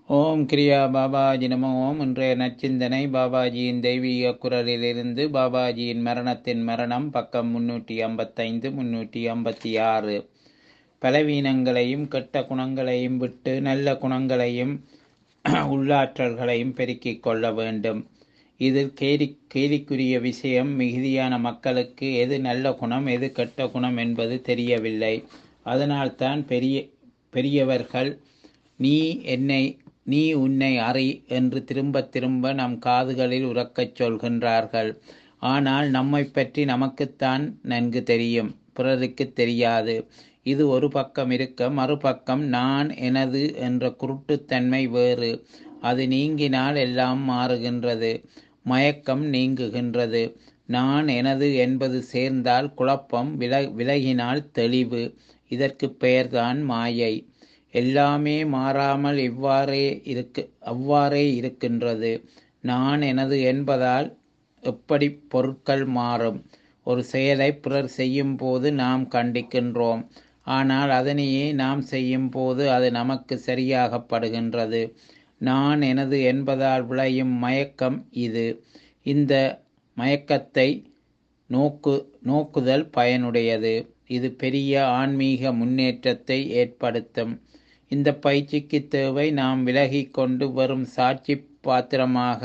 ஓம் கிரியா பாபாஜி நம ஓம் இன்றைய நச்சிந்தனை பாபாஜியின் தெய்வீக குரலிலிருந்து பாபாஜியின் மரணத்தின் மரணம் பக்கம் முன்னூற்றி ஐம்பத்தைந்து முன்னூற்றி ஐம்பத்தி ஆறு பலவீனங்களையும் கெட்ட குணங்களையும் விட்டு நல்ல குணங்களையும் உள்ளாற்றல்களையும் பெருக்கிக் கொள்ள வேண்டும் இதில் கேலி கேலிக்குரிய விஷயம் மிகுதியான மக்களுக்கு எது நல்ல குணம் எது கெட்ட குணம் என்பது தெரியவில்லை அதனால்தான் பெரிய பெரியவர்கள் நீ என்னை நீ உன்னை அறி என்று திரும்ப திரும்ப நம் காதுகளில் உறக்கச் சொல்கின்றார்கள் ஆனால் நம்மை பற்றி நமக்குத்தான் நன்கு தெரியும் பிறருக்கு தெரியாது இது ஒரு பக்கம் இருக்க மறுபக்கம் நான் எனது என்ற குருட்டுத்தன்மை வேறு அது நீங்கினால் எல்லாம் மாறுகின்றது மயக்கம் நீங்குகின்றது நான் எனது என்பது சேர்ந்தால் குழப்பம் வில விலகினால் தெளிவு இதற்கு பெயர்தான் மாயை எல்லாமே மாறாமல் இவ்வாறே இருக்கு அவ்வாறே இருக்கின்றது நான் எனது என்பதால் எப்படி பொருட்கள் மாறும் ஒரு செயலை பிறர் செய்யும் போது நாம் கண்டிக்கின்றோம் ஆனால் அதனையே நாம் செய்யும் போது அது நமக்கு சரியாகப்படுகின்றது நான் எனது என்பதால் விளையும் மயக்கம் இது இந்த மயக்கத்தை நோக்கு நோக்குதல் பயனுடையது இது பெரிய ஆன்மீக முன்னேற்றத்தை ஏற்படுத்தும் இந்த பயிற்சிக்கு தேவை நாம் விலகி கொண்டு வரும் சாட்சி பாத்திரமாக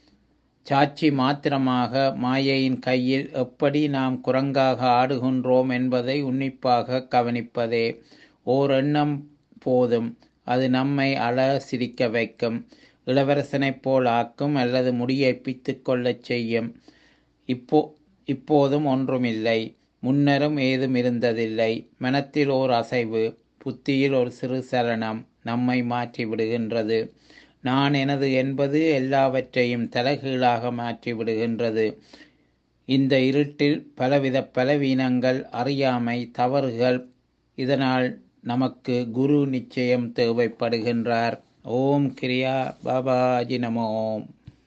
சாட்சி மாத்திரமாக மாயையின் கையில் எப்படி நாம் குரங்காக ஆடுகின்றோம் என்பதை உன்னிப்பாக கவனிப்பதே ஓர் எண்ணம் போதும் அது நம்மை அழ சிரிக்க வைக்கும் இளவரசனைப் போல் ஆக்கும் அல்லது முடியை பித்து கொள்ளச் செய்யும் இப்போ இப்போதும் ஒன்றுமில்லை முன்னரும் ஏதும் இருந்ததில்லை மனத்தில் ஓர் அசைவு புத்தியில் ஒரு சிறு சலனம் நம்மை மாற்றி விடுகின்றது நான் எனது என்பது எல்லாவற்றையும் தலைகீழாக மாற்றி விடுகின்றது இந்த இருட்டில் பலவித பலவீனங்கள் அறியாமை தவறுகள் இதனால் நமக்கு குரு நிச்சயம் தேவைப்படுகின்றார் ஓம் கிரியா பாபாஜி நம ஓம்